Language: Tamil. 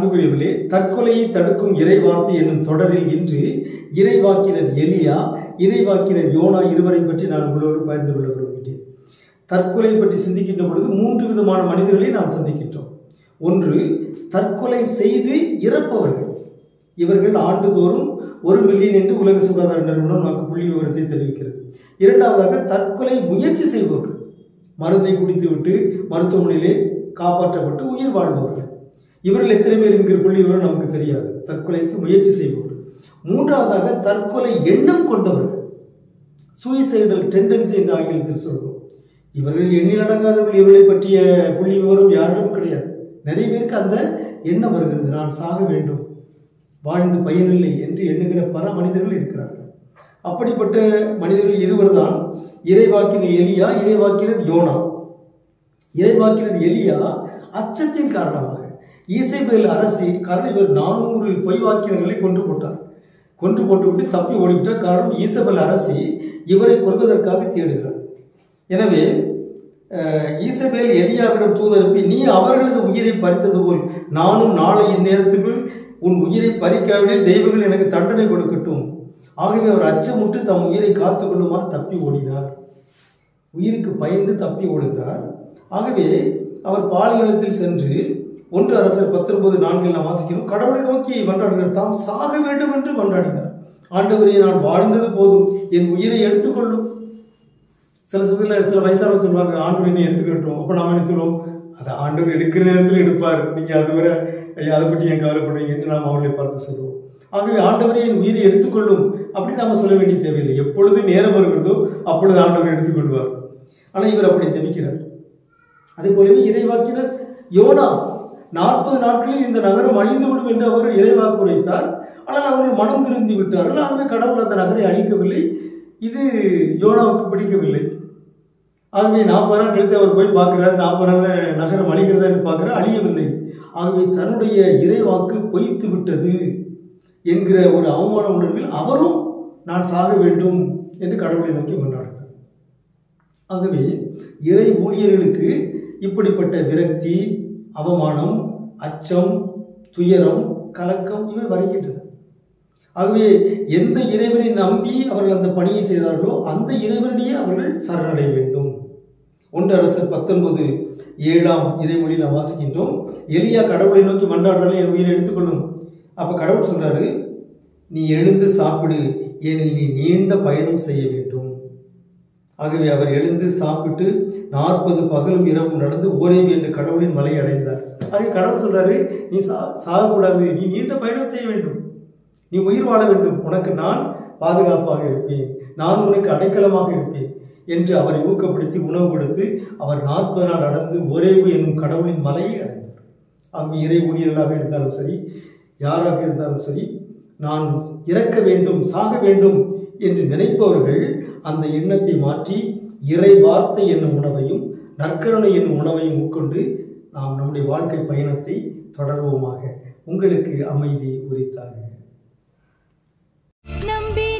அன்புக்குரியவர்களே தற்கொலையை தடுக்கும் இறை வார்த்தை என்னும் தொடரில் இன்று இறைவாக்கினர் எலியா இறைவாக்கினர் யோனா இருவரை பற்றி நான் உங்களோடு பகிர்ந்து கொள்ள விரும்புகிறேன் தற்கொலை பற்றி சிந்திக்கின்ற பொழுது மூன்று விதமான மனிதர்களை நாம் சந்திக்கின்றோம் ஒன்று தற்கொலை செய்து இறப்பவர்கள் இவர்கள் ஆண்டுதோறும் ஒரு மில்லியன் என்று உலக சுகாதார நிறுவனம் நமக்கு புள்ளி விவரத்தை தெரிவிக்கிறது இரண்டாவதாக தற்கொலை முயற்சி செய்பவர்கள் மருந்தை குடித்துவிட்டு மருத்துவமனையிலே காப்பாற்றப்பட்டு உயிர் வாழ்பவர்கள் இவர்கள் எத்தனை பேர் என்கிற புள்ளி விவரம் நமக்கு தெரியாது தற்கொலைக்கு முயற்சி செய்பவர்கள் மூன்றாவதாக தற்கொலை எண்ணம் கொண்டவர்கள் சூயிசைடல் டெண்டன்சி என்று ஆங்கிலத்தில் சொல்வோம் இவர்கள் எண்ணிலடங்காதவர்கள் இவர்களை பற்றிய புள்ளி விவரம் யாரிடம் கிடையாது நிறைய பேருக்கு அந்த எண்ணம் வருகிறது நான் சாக வேண்டும் வாழ்ந்து பயனில்லை என்று எண்ணுகிற பல மனிதர்கள் இருக்கிறார்கள் அப்படிப்பட்ட மனிதர்கள் இருவர் தான் இறைவாக்கினர் எலியா இறைவாக்கினர் யோனா இறைவாக்கினர் எலியா அச்சத்தின் காரணமாக ஈசைபேல் அரசி காரணம் இவர் நானூறு பொய் வாக்கியர்களை கொன்று போட்டார் கொன்று போட்டுவிட்டு தப்பி ஓடிவிட்டார் காரணம் ஈசபெல் அரசி இவரை கொல்வதற்காக தேடுகிறார் எனவே அஹ், ஈசபேல் எலியாவிடம் தூதரப்பி நீ அவர்களது உயிரை பறித்தது போல் நானும் நாளை இந்நேரத்துக்குள் உன் உயிரை பறிக்காவிடில் தெய்வங்கள் எனக்கு தண்டனை கொடுக்கட்டும் ஆகவே அவர் அச்சமுற்று தம் உயிரை காத்து கொள்ளுமாறு தப்பி ஓடினார் உயிருக்கு பயந்து தப்பி ஓடுகிறார் ஆகவே அவர் பாலைநிலத்தில் சென்று ஒன்று அரசர் பத்தொன்பது நான்கில் நாம் வாசிக்கிறோம் கடவுளை நோக்கி மன்றாடுகிறார் தாம் சாக வேண்டும் என்று மன்றாடினார் ஆண்டவரே நான் வாழ்ந்தது போதும் என் உயிரை எடுத்துக்கொள்ளும் சில சமயத்தில் சில வயசானவங்க சொல்லுவாங்க ஆண்டவர் என்னை எடுத்துக்கிட்டோம் அப்போ நாம என்ன சொல்லுவோம் அதை ஆண்டவர் எடுக்கிற நேரத்தில் எடுப்பார் நீங்கள் அது வரை ஐயா, அதை பற்றி ஏன் கவலைப்படுறீங்க என்று நாம் அவர்களை பார்த்து சொல்லுவோம் ஆகவே ஆண்டவரே என் உயிரை எடுத்துக்கொள்ளும் அப்படின்னு நாம சொல்ல வேண்டிய தேவையில்லை எப்பொழுது நேரம் வருகிறதோ அப்பொழுது ஆண்டவர் எடுத்துக்கொள்வார் ஆனால் இவர் அப்படி ஜெபிக்கிறார் அதே போலவே இறைவாக்கினர் யோனா நாற்பது நாட்களில் இந்த நகரம் அழிந்துவிடும் என்று அவர் இறைவாக்கு உரைத்தார் ஆனால் அவர்கள் மனம் திருந்தி விட்டார்கள் ஆகவே கடவுள் அந்த நகரை அழிக்கவில்லை இது யோனாவுக்கு பிடிக்கவில்லை ஆகவே நாற்பது நாள் கழித்து அவர் போய் பார்க்கிறார் நாற்பது நாள் நகரம் அழிகிறதா என்று பார்க்கிறார் அழியவில்லை ஆகவே தன்னுடைய இறைவாக்கு பொய்த்து விட்டது என்கிற ஒரு அவமான உணர்வில் அவரும் நான் சாக வேண்டும் என்று கடவுளை நோக்கி கொண்டாடுகிறார் ஆகவே இறை ஊழியர்களுக்கு இப்படிப்பட்ட விரக்தி அவமானம் அச்சம் துயரம் கலக்கம் இவை வருகின்றன ஆகவே எந்த இறைவனை நம்பி அவர்கள் அந்த பணியை செய்தார்களோ அந்த இறைவனிடையே அவர்கள் சரணடைய வேண்டும் ஒன்று அரசர் பத்தொன்பது ஏழாம் இறைமொழி நாம் வாசிக்கின்றோம் எலியா கடவுளை நோக்கி மன்றாடுறாலே என் உயிரை எடுத்துக்கொள்ளும் அப்ப கடவுள் சொல்றாரு நீ எழுந்து சாப்பிடு ஏனில் நீ நீண்ட பயணம் செய்ய வேண்டும் ஆகவே அவர் எழுந்து சாப்பிட்டு நாற்பது பகலும் இரவும் நடந்து ஓரேவி என்ற கடவுளின் மலை அடைந்தார் ஆகவே கடவுள் சொல்றாரு நீ சா சாகக்கூடாது நீ நீண்ட பயணம் செய்ய வேண்டும் நீ உயிர் வாழ வேண்டும் உனக்கு நான் பாதுகாப்பாக இருப்பேன் நான் உனக்கு அடைக்கலமாக இருப்பேன் என்று அவரை ஊக்கப்படுத்தி உணவு கொடுத்து அவர் நாற்பது நாள் நடந்து ஒரேவு என்னும் கடவுளின் மலையை அடைந்தார் அங்கு இறை ஊழியர்களாக இருந்தாலும் சரி யாராக இருந்தாலும் சரி நான் இறக்க வேண்டும் சாக வேண்டும் என்று நினைப்பவர்கள் அந்த எண்ணத்தை மாற்றி இறை வார்த்தை என்னும் உணவையும் நற்கருணை என்னும் உணவையும் உட்கொண்டு நாம் நம்முடைய வாழ்க்கை பயணத்தை தொடர்வோமாக உங்களுக்கு அமைதி உரித்தாக நம்பி